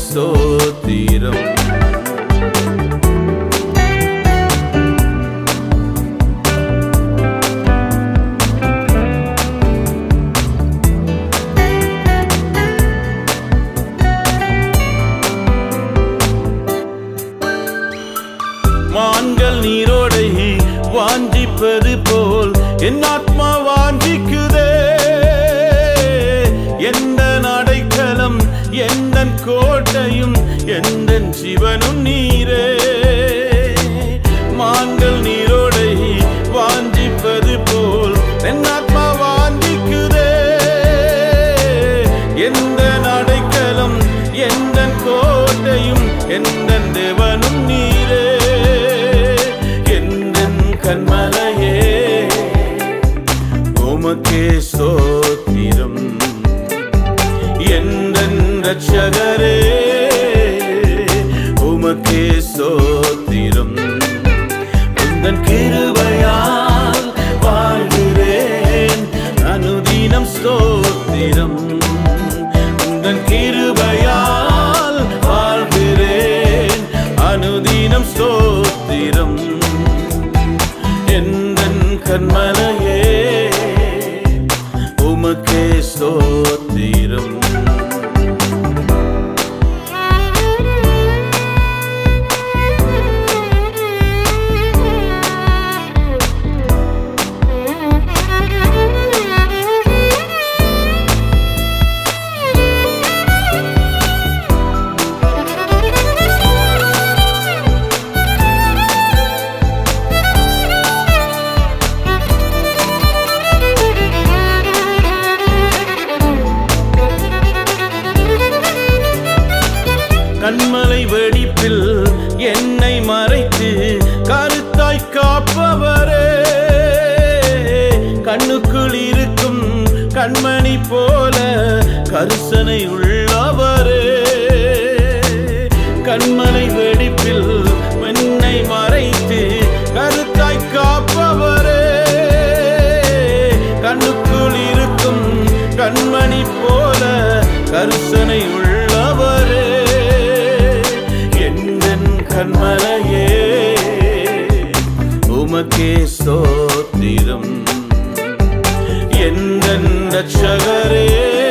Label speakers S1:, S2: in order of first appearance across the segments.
S1: ஸ்தோத்திரம் மான்கள் நீரோடை வாஞ்சிப்பது போல் என் ஆத்மா வாஞ்சிக்குதே எந்த நடைக்கலம் எந்த கோட்டையும் எந்த சிவனும் நீரே மான்கள் நீரோடை வாஞ்சிப்பது போல் என் ஆத்மா வாஞ்சிக்குதே எந்த நடைக்கலம் எந்த கோட்டையும் எந்த தேவனும் நீரே எந்தன் கண்மலையே உமக்கே ஸ்தோத்திரம் எந்தன் ரட்சகரே உமக்கே ஸ்தோத்திரம் உந்தன் கிருபையால் வாழ்கிறேன் அனுதினம் ஸ்தோத்திரம் உந்தன் கிருபையால் வாழ்கிறேன் அனுதினம் ஸ்தோத்திரம் எந்தன் கண்மலையே உமக்கே ஸ்தோத்திரம் கண்மலை வெடிப்பில் என்னை மறைத்து கருத்தாய் காப்பவரே கண்ணுக்குள் இருக்கும் கண்மணி போல கருசனை உள்ளவரே கண்மலை வெடிப்பில் என்னை மறைத்து கருத்தாய் காப்பவரே கண்ணுக்குள் இருக்கும் கண்மணி போல கருசனை உள்ளவரே எந்தன் கண்மலையே உமக்கே ஸ்தோத்திரம் எந்தன் ரட்சகரே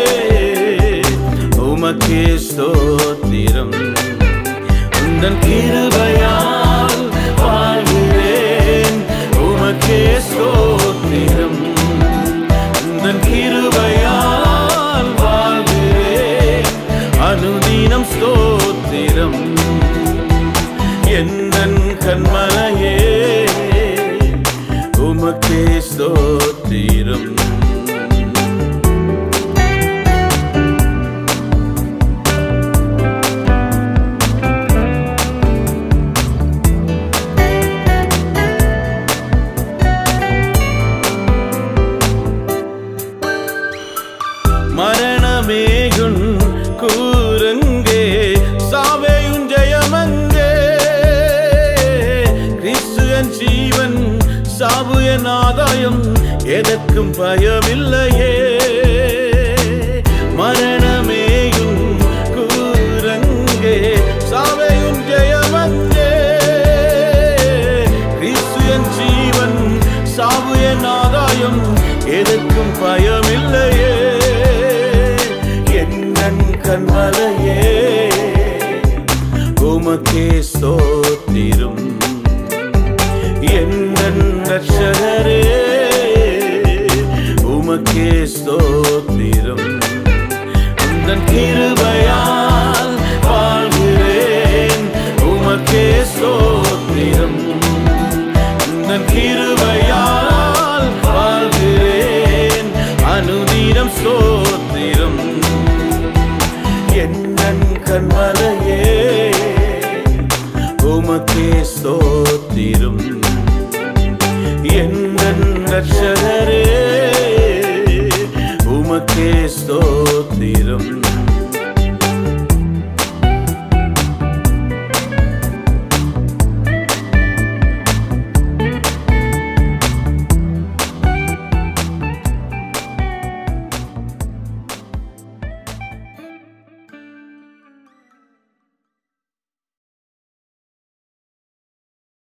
S1: உமக்கே ஸ்தோத்திரம் உந்தன் கிருபையால் வாழ்கிறேன் உமக்கே ஸ்தோத்திரம் உந்தன் கிருபையால் வாழ்கிறேன் அனுதினம் ஸ்தோத்திரம் எந்தன் கண்மலையே உமக்கே ஸ்தோத்திரம் மரணமேயுன் கூரங்கே சாவேயுன் ஜெயமங்கே கிறிஸ்து என் ஜீவன் சாவு என் ஆதாயம் எதற்கும் பயமில்லையே மரணமேயுன் கூரங்கே சாவேயுன் ஜெயமங்கே கிறிஸ்து என் ஜீவன் சாவு என் ஆதாயம் எதற்கும் பயமில்லையே என்னன் கண்மலையே உமக்கே ஸ்தோத்திரம் என்னன் ரட்சகரே உமக்கே ஸ்தோத்திரம் உந்தன் கிருபையால் வாழ்கிறேன் உமக்கே ஸ்தோத்திரம் உந்தன் கிருபையால் வாழ்கிறேன் அனுதினம் ஸ்தோத்திரம் என்னன் கண்மலையே உமக்கே ஸ்தோத்திரம் என்னன் ரட்சகரே உமக்கே ஸ்தோத்திரம்